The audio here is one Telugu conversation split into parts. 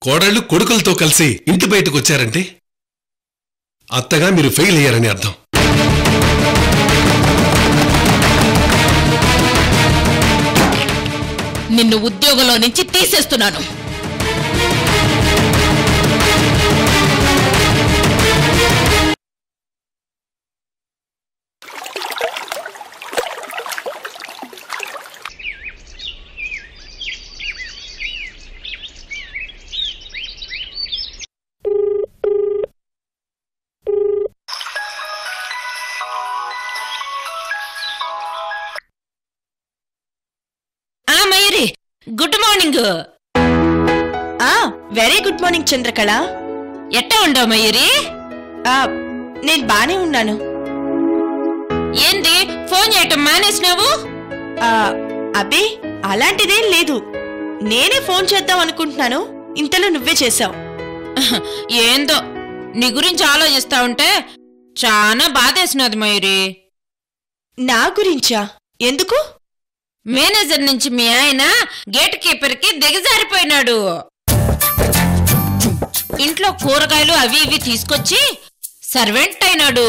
కోడళ్ళు కొడుకులతో కలిసి ఇంటి బయటకు వచ్చారంటే అత్తగా మీరు ఫెయిల్ అయ్యారని అర్థం నిన్ను ఉద్యోగంలో నుంచి తీసేస్తున్నాను ఆ మయూరి గుడ్ మార్నింగ్ ఆ వెరీ గుడ్ మార్నింగ్ చంద్రకళ ఎట్టా ఉండవు మయూరి ఆ నేను బానే ఉన్నాను ఏంది ఫోన్ చేయటం మానేసినావు ఆ అబ్బే అలాంటిదేం లేదు నేనే ఫోన్ చేద్దాం అనుకుంటున్నాను ఇంతలో నువ్వే చేశావు ఏందో నీ గురించి ఆలోచిస్తా ఉంటే చాలా బాధేసినది మయూరి నా గురించా ఎందుకు మేనేజర్ నుంచి మీ ఆయన గేట్ కీపర్ కి దిగజారిపోయినాడు ఇంట్లో కూరగాయలు అవి ఇవి తీసుకొచ్చి సర్వెంట్ అయినాడు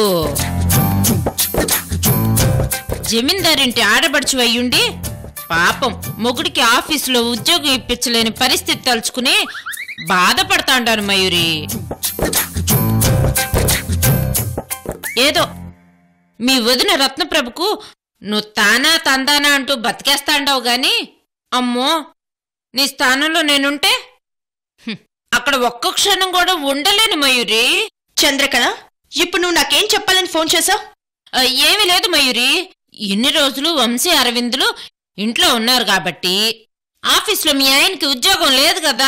జమీందారింటి ఆడబడుచు అయ్యుండి పాపం మొగుడికి ఆఫీసులో ఉద్యోగం ఇప్పించలేని పరిస్థితి తలుచుకుని బాధపడతాండాను మయూరి ఏదో మీ వదిన రత్నప్రభకు నువ్వు తానా తందానా అంటూ బతికేస్తాండావు గాని అమ్మో నీ స్థానంలో నేనుంటే హ్మ్, అక్కడ ఒక్క క్షణం కూడా ఉండలేను మయూరి చంద్రకళ ఇప్పుడు నువ్వు నాకేం చెప్పాలని ఫోన్ చేశావు ఆ, ఏమీ లేదు మయూరి ఇన్ని రోజులు వంశీ అరవిందులు ఇంట్లో ఉన్నారు కాబట్టి ఆఫీస్లో మీ ఆయనకి ఉద్యోగం లేదు కదా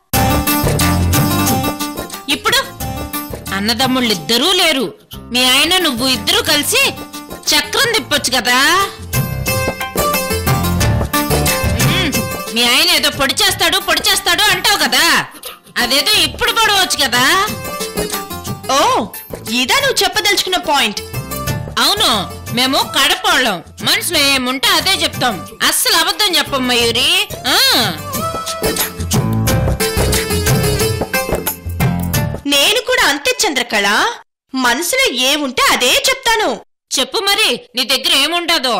ఇప్పుడు అన్నదమ్ముళ్ళిద్దరూ లేరు మీ ఆయన నువ్వు ఇద్దరూ కలిసి చక్రం తిప్పొచ్చు కదా ఉమ్, మీ ఆయన ఏదో పొడి చేస్తాడు పొడి చేస్తాడు అంటావు కదా అదేదో ఇప్పుడు పడవచ్చు కదా ఓ ఇదా నువ్వు చెప్పదలుచుకున్న పాయింట్ అవును మేము కడపోళ్ళం మనసులో ఏముంటే అదే చెప్తాం అస్సలు అబద్ధం చెప్పం మయూరి ఆ, నేను కూడా అంతే చంద్రకళ మనసులో ఏముంటే అదే చెప్తాను చెప్పు మరి నీ దగ్గర ఏముండదో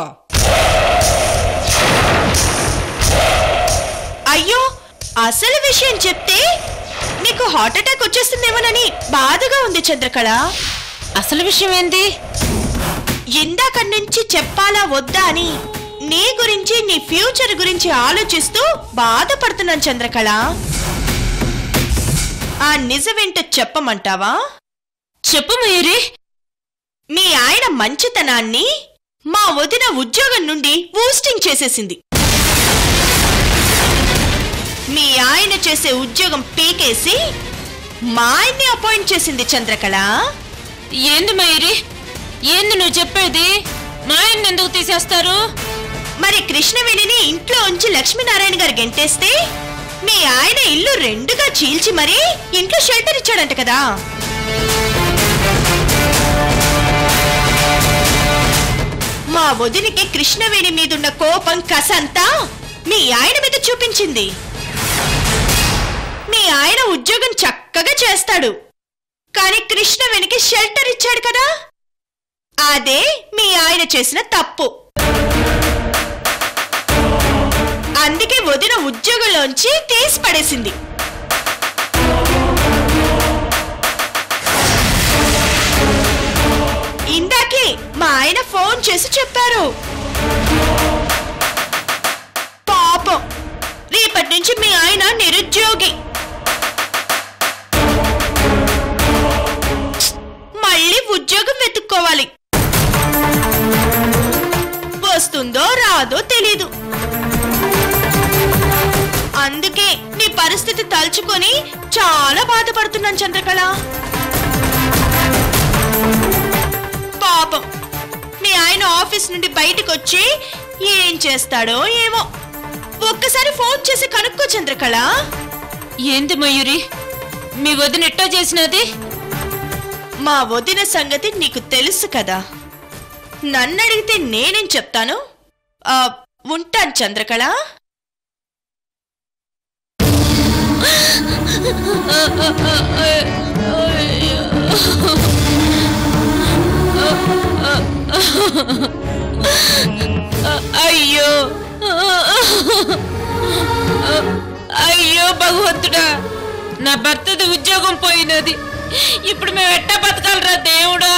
అయ్యో అసలు విషయం చెప్తే నీకు హార్ట్ అటాక్ వచ్చేస్తుందేమోనని బాధగా ఉంది చంద్రకళ అసలు విషయం ఏంది ఇందాక నుంచి చెప్పాలా వద్దా అని నీ గురించి నీ ఫ్యూచర్ గురించి ఆలోచిస్తూ బాధపడుతున్నాను చంద్రకళ ఆ నిజమేంటో చెప్పమంటావా చెప్పు మయూరి మీ ఆయన మంచితనాన్ని మా వదిన ఉద్యోగం నుండి బూస్టింగ్ చేసేసింది మీ ఆయన చేసే ఉద్యోగం పీకేసి మా ఆయన్ని అపాయింట్ చేసింది చంద్రకళ ఏంది మయూరి ఏంది నువ్వు చెప్పేది మా ఆయన ఎందుకు తీసేస్తారు మరి కృష్ణవేణిని ఇంట్లో ఉంచి లక్ష్మీనారాయణ గారు గెంటేస్తే మీ ఆయన ఇల్లు రెండుగా చీల్చి మరీ ఇంట్లో షెల్టర్ ఇచ్చాడంట కదా మా వదినికి కృష్ణవేణి మీదున్న కోపం కసంతా మీ ఆయన మీద చూపించింది మీ ఆయన ఉద్యోగం చక్కగా చేస్తాడు కానీ కృష్ణవేణికి షెల్టర్ ఇచ్చాడు కదా అదే మీ ఆయన చేసిన తప్పు అందుకే వదిన ఉద్యోగంలోంచి తీసి పడేసింది ఇందాకే మా ఆయన ఫోన్ చేసి చెప్పారు పాపం రేపటి నుంచి మీ ఆయన నిరుద్యోగి మళ్ళీ ఉద్యోగం వెతుక్కోవాలి వస్తుందో రాదో తెలీదు అందుకే నీ పరిస్థితి తలుచుకొని చాలా బాధపడుతున్నాను చంద్రకళ పాపం మీ ఆయన ఆఫీస్ నుండి బయటకు వచ్చి ఏం చేస్తాడో ఏమో ఒక్కసారి ఫోన్ చేసి కనుక్కో చంద్రకళ ఏంది మయూరి మీ వదిన ఎట్టో చేసినది మా వదిన సంగతి నీకు తెలుసు కదా నన్ను అడిగితే నేనేం చెప్తాను ఆ, ఉంటాను చంద్రకళ అయ్యో అయ్యో భగవంతుడా నా భర్తది ఉద్యోగం పోయినది ఇప్పుడు మేము ఎట్టా బతకాలరా దేవుడా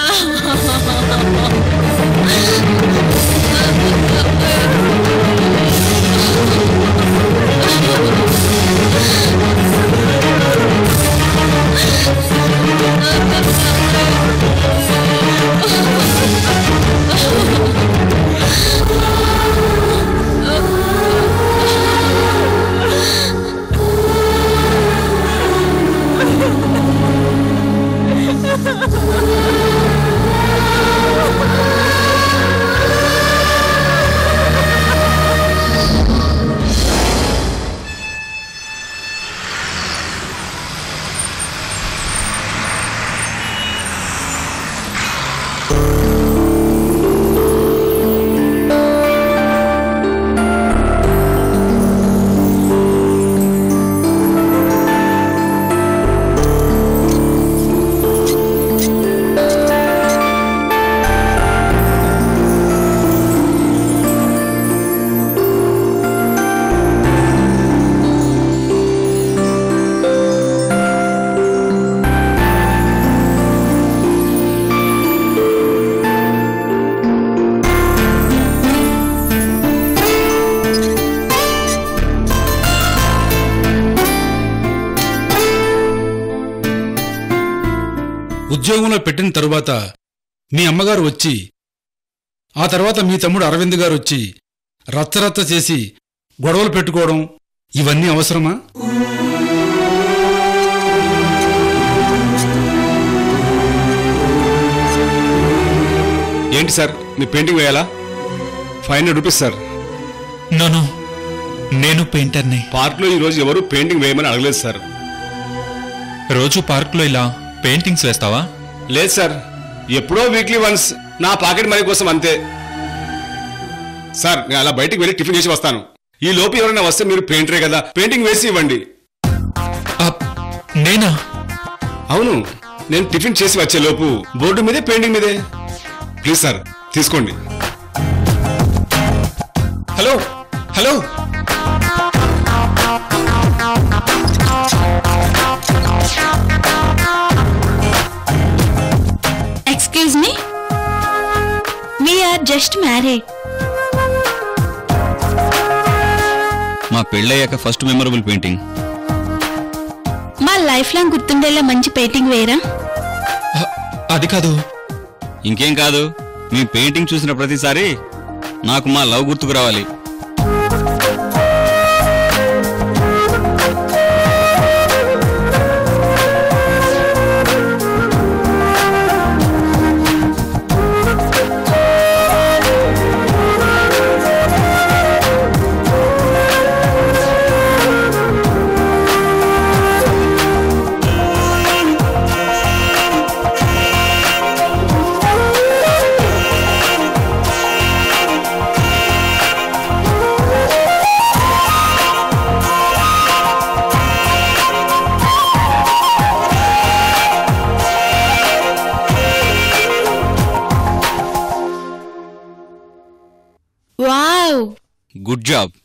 ఉద్యోగంలో పెట్టిన తరువాత మీ అమ్మగారు వచ్చి ఆ తర్వాత మీ తమ్ముడు అరవింద్ గారు వచ్చి రచ్చరచ్చ చేసి గొడవలు పెట్టుకోవడం ఇవన్నీ అవసరమా ఏంటి సార్ మీ పెయింటింగ్ వేయాలా ఫైవ్ హండ్రెడ్ రూపీస్ సార్ నోను నేను పెయింటర్ని పార్క్లో ఈ రోజు ఎవరు పెయింటింగ్ వేయమని అడగలేదు సార్ రోజు పార్క్లో ఇలా పెయింటింగ్స్ వేస్తావా లేదు సార్ ఎప్పుడో వీక్లీ వన్స్ నా పాకెట్ మనీ కోసం అంతే సార్ నేను అలా బయటికి వెళ్ళి టిఫిన్ చేసి వస్తాను ఈ లోపు ఎవరైనా వస్తే మీరు పెయింటరే కదా పెయింటింగ్ వేసి ఇవ్వండి అప్, నేనా అవును నేను టిఫిన్ చేసి వచ్చే లోపు బోర్డు మీదే పెయింటింగ్ మీదే ప్లీజ్ సార్ తీసుకోండి hello hello excuse me we are just married మా పెళ్ళయ్యాక ఫస్ట్ మెమరబుల్ పెయింటింగ్ మా లైఫ్ లాంగ్ గుర్తుండేలా మంచి పెయింటింగ్ వేయరా అ- అది కాదు ఇంకేం కాదు మీ పెయింటింగ్ చూసిన ప్రతిసారి నాకు మా లవ్ గుర్తుకు రావాలి wow good job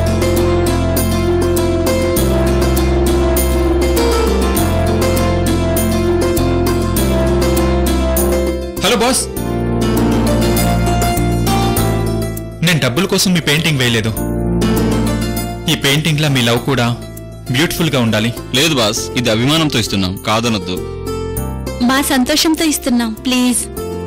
hello boss నేను డబ్బుల కోసం మీ పెయింటింగ్ వేయలేదు ఈ పెయింటింగ్లా మీ లవ్ కూడా బ్యూటిఫుల్గా ఉండాలి లేదు బాస్ ఇది అభిమానంతో ఇస్తున్నాం కాదనొద్దు మా సంతోషంతో ఇస్తున్నాం ప్లీజ్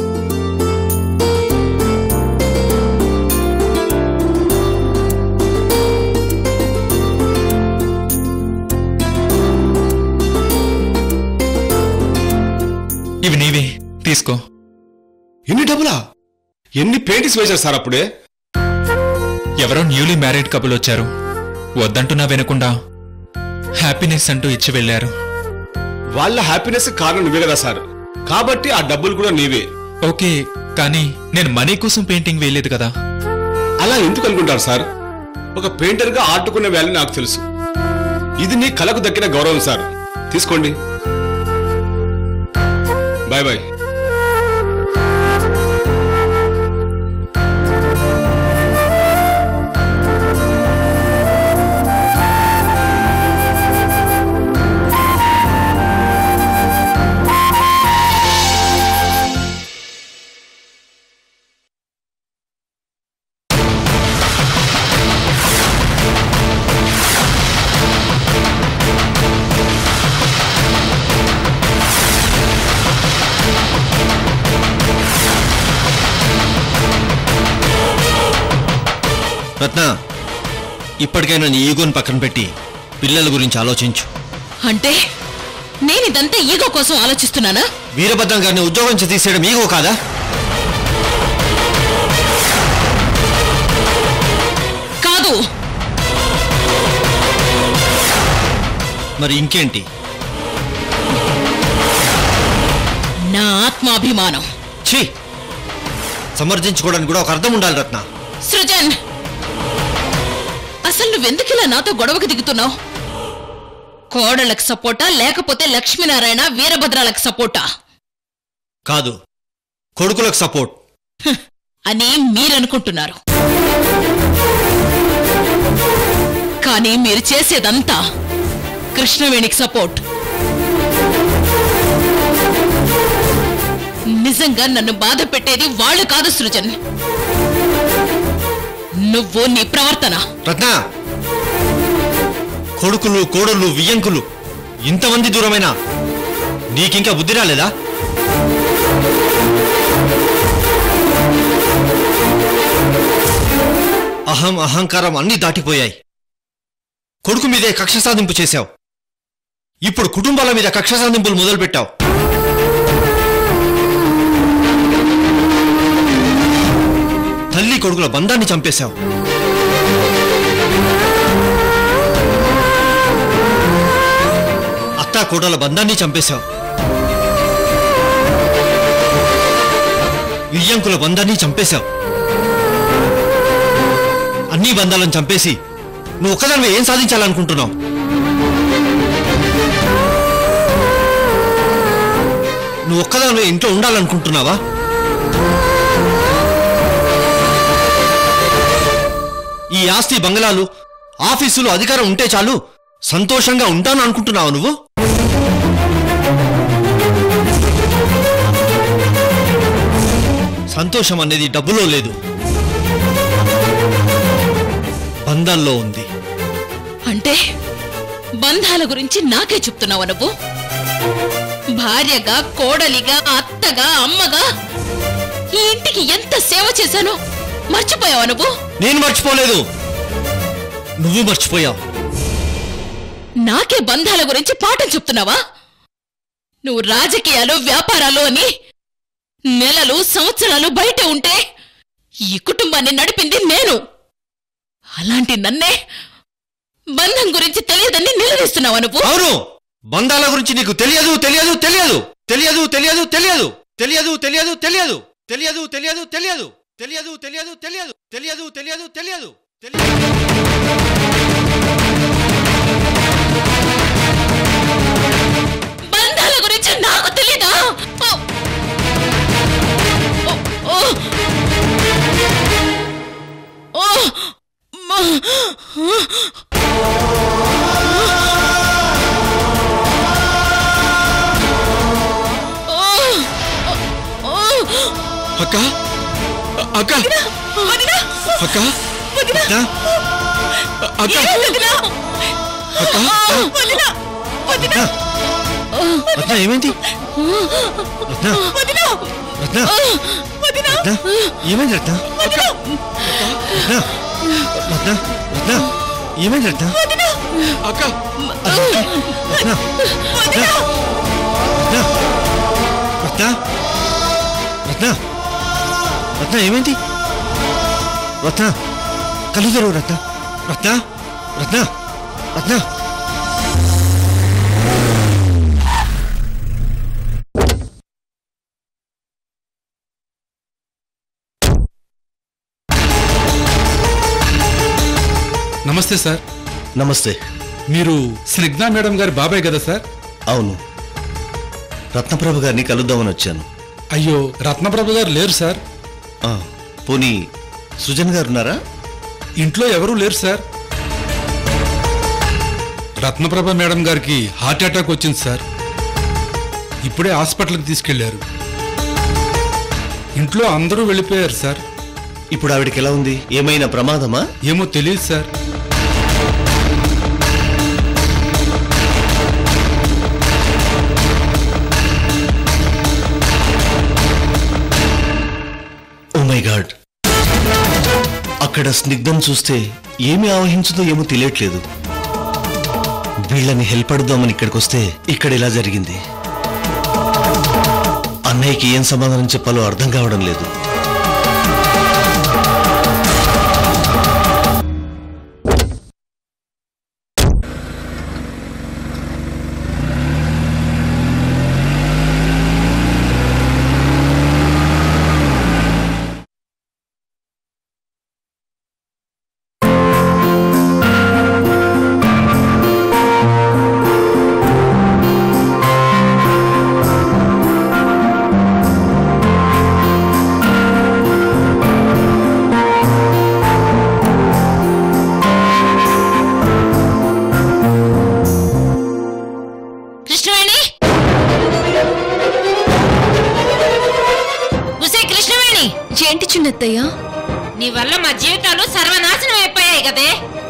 ఇవి నీవే తీసుకో ఎన్ని డబ్బులా ఎన్ని పెయింటింగ్స్ వేశారు సార్ అప్పుడే ఎవరో న్యూలీ మ్యారీడ్ కపుల్ వచ్చారు వద్దంటున్నా వినకుండా హ్యాపీనెస్ అంటూ ఇచ్చి వెళ్ళారు వాళ్ళ హ్యాపీనెస్ కారణం నువ్వే కదా సార్ కాబట్టి ఆ డబ్బులు కూడా నీవే ఓకే కానీ నేను మనీ కోసం పెయింటింగ్ వేయలేదు కదా అలా ఎందుకు అనుకుంటారు సార్ ఒక పెయింటర్ గా ఆడుకునే వాల్యూ నాకు తెలుసు ఇది నీ కళకు దక్కిన గౌరవం సార్ తీసుకోండి బాయ్ బాయ్ రత్న ఇప్పటికైనా నీ ఈగోని పక్కన పెట్టి పిల్లల గురించి ఆలోచించు అంటే నేనిదంతా ఈగో కోసం ఆలోచిస్తున్నానా వీరభద్రం గారిని ఉద్యోగం నుంచి తీసేయడం ఈగో కాదా కాదు మరి ఇంకేంటి నా ఆత్మాభిమానం ఛీ సమర్థించుకోవడానికి కూడా ఒక అర్థం ఉండాలి రత్న సృజన్ అసలు నువ్వెందుకిలా నాతో గొడవకు దిగుతున్నావు కోడళ్ళకి సపోర్టా లేకపోతే లక్ష్మీనారాయణ వీరభద్రాలకు సపోర్టా కాదు కొడుకులకు సపోర్ట్ అని మీరనుకుంటున్నారు కానీ మీరు చేసేదంతా కృష్ణవేణికి సపోర్ట్ నిజంగా నన్ను బాధ పెట్టేది వాళ్ళు కాదు సృజన్ నువ్వు నీ ప్రవర్తన రత్న కొడుకులు కోడళ్ళు వియ్యంకులు ఇంతమంది దూరమైనా నీకింకా బుద్ధి రాలేదా అహం అహంకారం అన్నీ దాటిపోయాయి కొడుకు మీదే కక్ష సాధింపు చేశావు ఇప్పుడు కుటుంబాల మీద కక్ష సాధింపులు మొదలుపెట్టావు తల్లి కొడుకుల బంధాన్ని చంపేశావు అత్తా కోడల బంధాన్ని చంపేశావు వియ్యంకుల బంధాన్ని చంపేశావు అన్ని బంధాలను చంపేసి నువ్వు ఒక్కదానివే ఏం సాధించాలనుకుంటున్నావు నువ్వు ఒక్కదానివే ఇంట్లో ఉండాలనుకుంటున్నావా ఈ ఆస్తి బంగళాలు ఆఫీసులు అధికారం ఉంటే చాలు సంతోషంగా ఉంటాను అనుకుంటున్నావు నువ్వు సంతోషం అనేది డబ్బులో లేదు బంధాల్లో ఉంది అంటే బంధాల గురించి నాకే చెప్తున్నావు నువ్వు భార్యగా కోడలిగా అత్తగా అమ్మగా ఈ ఇంటికి ఎంత సేవ చేశానో మర్చిపోయావా నువ్వు నేను మర్చిపోలేదు నువ్వు మర్చిపోయావు నాకే బంధాల గురించి పాఠం చెప్తున్నావా నువ్వు రాజకీయాలు వ్యాపారాలు అని నెలలు సంవత్సరాలు బయట ఉంటే ఈ కుటుంబాన్ని నడిపింది నేను అలాంటి నన్నే బంధం గురించి తెలియదని నిలదీస్తున్నావా నువ్వు అవును బంధాల గురించి నీకు తెలియదు తెలియదు తెలియదు తెలియదు తెలియదు తెలియదు తెలియదు తెలియదు తెలియదు తెలియదు తెలియదు తెలియదు తెలియదు తెలియదు తెలియదు తెలియదు తెలియదు తెలియదు తెలియదు బంధాల గురించి నాకు తెలీదా ఓ! ఓ! ఓ! ఓ! మా! ఓ! ఓ! అక్క అక్క వదినా! అక్క వదినా! అక్క ఏ వదినా! అక్క వదినా! వదినా! రత్న ఏమైంది రత్న వదినా! రత్న వదినా! రత్న ఏమైంది రత్న వదినా! రత్న రత్న రత్న ఏమైంది రత్న అక్క రత్న రత్న రత్న రత్న రత్న రత్న ఏమైంది రత్న కళ్ళు తెరువు రత్న రత్న రత్న రత్న నమస్తే సార్ నమస్తే మీరు స్నిగ్ధా మేడం గారి బాబాయ్ కదా సార్ అవును రత్నప్రభ గారిని కలుద్దామని వచ్చాను అయ్యో రత్నప్రభ గారు లేరు సార్ ఆ, పోనీ సృజన్ గారు ఉన్నారా ఇంట్లో ఎవరూ లేరు సార్ రత్నప్రభ మేడం గారికి హార్ట్ అటాక్ వచ్చింది సార్ ఇప్పుడే హాస్పిటల్కి తీసుకెళ్లారు ఇంట్లో అందరూ వెళ్ళిపోయారు సార్ ఇప్పుడు ఆవిడకి ఎలా ఉంది ఏమైనా ప్రమాదమా ఏమో తెలియదు సార్ ఓ మై గాడ్ అక్కడ స్నిగ్ధం చూస్తే ఏమి ఆవహించుదో ఏమో తెలియట్లేదు వీళ్ళని హెల్ప్ అడుగుదామని ఇక్కడికి వస్తే ఇక్కడ ఇలా జరిగింది అన్నయ్యకి ఏం సమాధానం చెప్పాలో అర్థం కావడం లేదు కృష్ణవేణి ఉసే కృష్ణవేణి ఏంటి చిన్నత్తయ్యా నీ వల్ల మా జీవితాలు సర్వనాశనం అయిపోయాయి కదే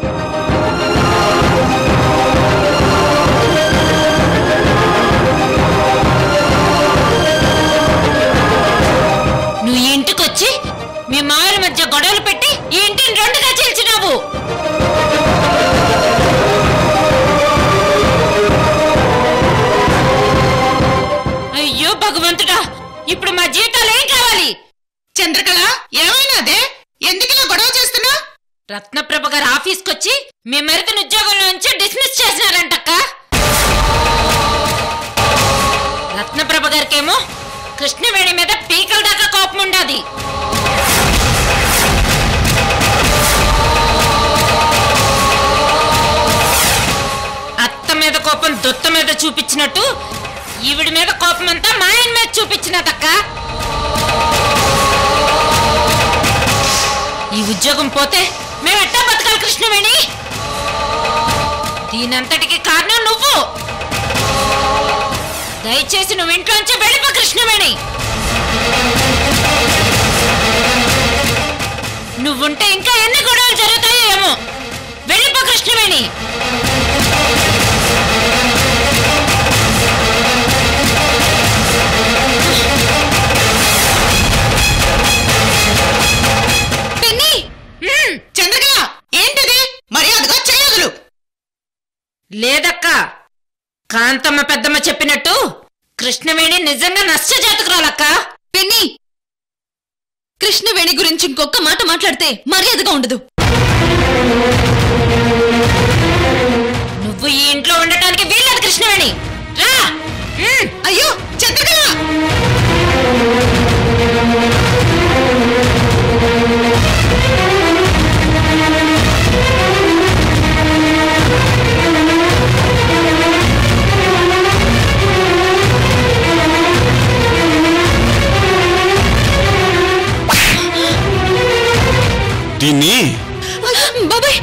నువ్వు ఈ ఇంటికొచ్చి మీ మాయల మధ్య గొడవలు పెట్టి ఈ ఇంటిని రెండుగా చీల్చినావు అయ్యో భగవంతుడా ఇప్పుడు మా జీవితాలు ఏం కావాలి చంద్రకళ ఏమైనాదే ఎందుకు గొడవ చేస్తున్నా రత్నప్రభ గారు ఆఫీస్కి వచ్చి మీ మరితను ఉద్యోగంలో నుంచి డిస్మిస్ చేసినారంటక్క రత్నప్రభ గారికేమో కృష్ణవేణి మీద పీకల దాకా కోపం ఉండాది అత్త మీద కోపం దొత్త మీద చూపించినట్టు ఈవిడి మీద కోపం అంతా మా ఆయన మీద చూపించినదక్క ఈ ఉద్యోగం పోతే మేము ఎట్టా బతకాలి కృష్ణవేణి దీనంతటికి కారణం నువ్వు దయచేసి నువ్వు ఇంట్లోంచి వెళ్ళిపో కృష్ణవేణి నువ్వుంటే ఇంకా ఎన్ని గొడవలు జరుగుతాయో ఏమో వెళ్ళిపో కృష్ణవేణి పిన్ని హ్మ్, చంద్రకళ ఏంటిది మర్యాదగా చేయదులు లేదక్క కాంతమ్మ పెద్దమ్మ చెప్పినట్టు కృష్ణవేణి నిజంగా నష్టజాతకురాలక్క పిన్ని కృష్ణవేణి గురించి ఇంకొక మాట మాట్లాడితే మర్యాదగా ఉండదు నువ్వు ఈ ఇంట్లో ఉండటానికి వీల్లేదు కృష్ణవేణి రా హ్మ్. అయ్యో చంద్రకళ దీన్ని బాబాయ్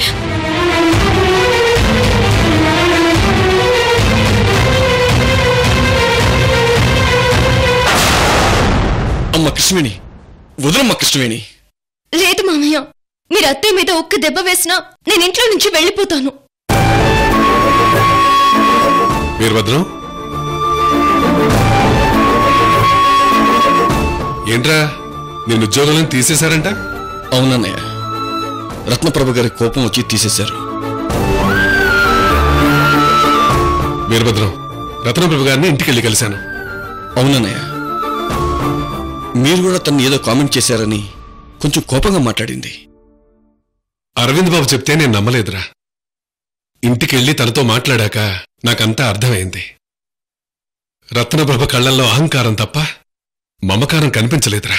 అమ్మ కృష్ణవేణి వదులమ్మ కృష్ణవేణి లేదు మామయ్య మీరు అత్తయ్య మీద ఒక్క దెబ్బ వేసినా నేను ఇంట్లో నుంచి వెళ్ళిపోతాను వీరభద్రం ఏంట్రా నేను ఉద్యోగంలో తీసేశారంట అవునన్నయ్య రత్నప్రభ గారి కోపం వచ్చి తీసేశారు వీరభద్రం రత్నప్రభు గారిని ఇంటికి వెళ్ళి కలిశాను అవునన్నయ్య మీరు కూడా తను ఏదో కామెంట్ చేశారని కొంచెం కోపంగా మాట్లాడింది అరవింద్ బాబు చెప్తే నేను నమ్మలేదురా ఇంటికెళ్ళి తనతో మాట్లాడాక నాకంతా అర్థమైంది రత్నప్రభ కళ్ళల్లో అహంకారం తప్ప మమకారం కనిపించలేదురా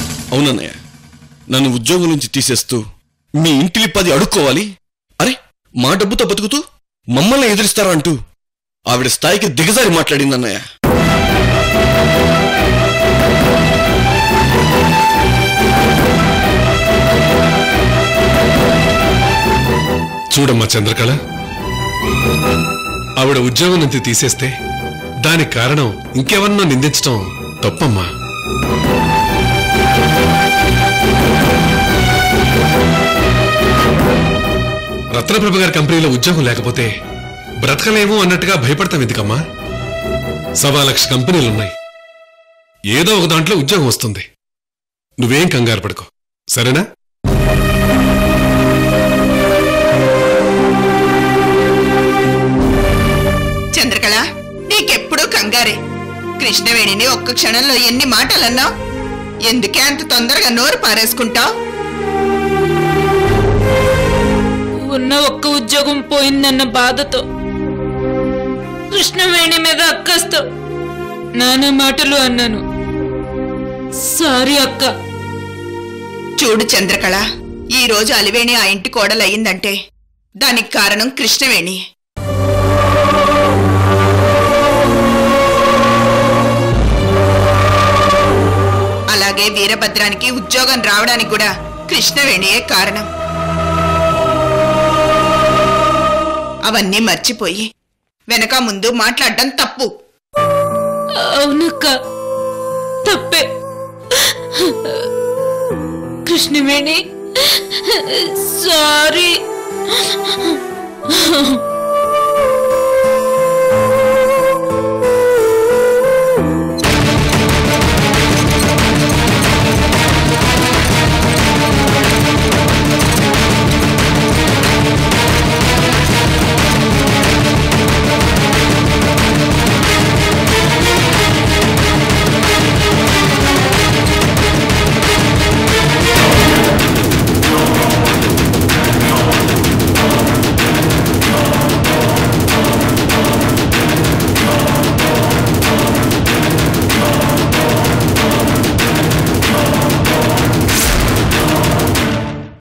అవునన్నయ్య నన్ను ఉద్యోగం నుంచి తీసేస్తూ మీ ఇంటిలి పది అడుక్కోవాలి అరే మా డబ్బుతో బతుకుతూ మమ్మల్ని ఎదిరిస్తారా అంటూ ఆవిడ స్థాయికి దిగజారి మాట్లాడిందన్నయ్య చూడమ్మా చంద్రకళ ఆవిడ ఉద్యోగం నుంచి తీసేస్తే దానికి కారణం ఇంకెవరినో నిందించడం తప్పమ్మా రత్నప్రభ గారి కంపెనీలో ఉద్యోగం లేకపోతే బ్రతకలేము అన్నట్టుగా భయపడతాం ఎందుకమ్మా సవా లక్ష కంపెనీలున్నాయి ఏదో ఒక దాంట్లో ఉద్యోగం వస్తుంది నువ్వేం కంగారు పడుకో సరేనా చంద్రకళ నీకెప్పుడూ కంగారే కృష్ణవేణిని ఒక్క క్షణంలో ఎన్ని మాటలన్నావు ఎందుకే అంత తొందరగా నోరు పారేసుకుంటావు ఉన్న ఒక్క ఉద్యోగం పోయిందన్న బాధతో కృష్ణవేణి మీద అక్కస్తో నానా మాటలు అన్నాను సారీ అక్క చూడు చంద్రకళ ఈ రోజు అలివేణి ఆ ఇంటి కోడలయ్యిందంటే దానికి కారణం కృష్ణవేణి అలాగే వీరభద్రానికి ఉద్యోగం రావడానికి కూడా కృష్ణవేణియే కారణం అవన్నీ మర్చిపోయి వెనక ముందు మాట్లాడడం తప్పు అవునక్క తప్పే కృష్ణవేణి సారీ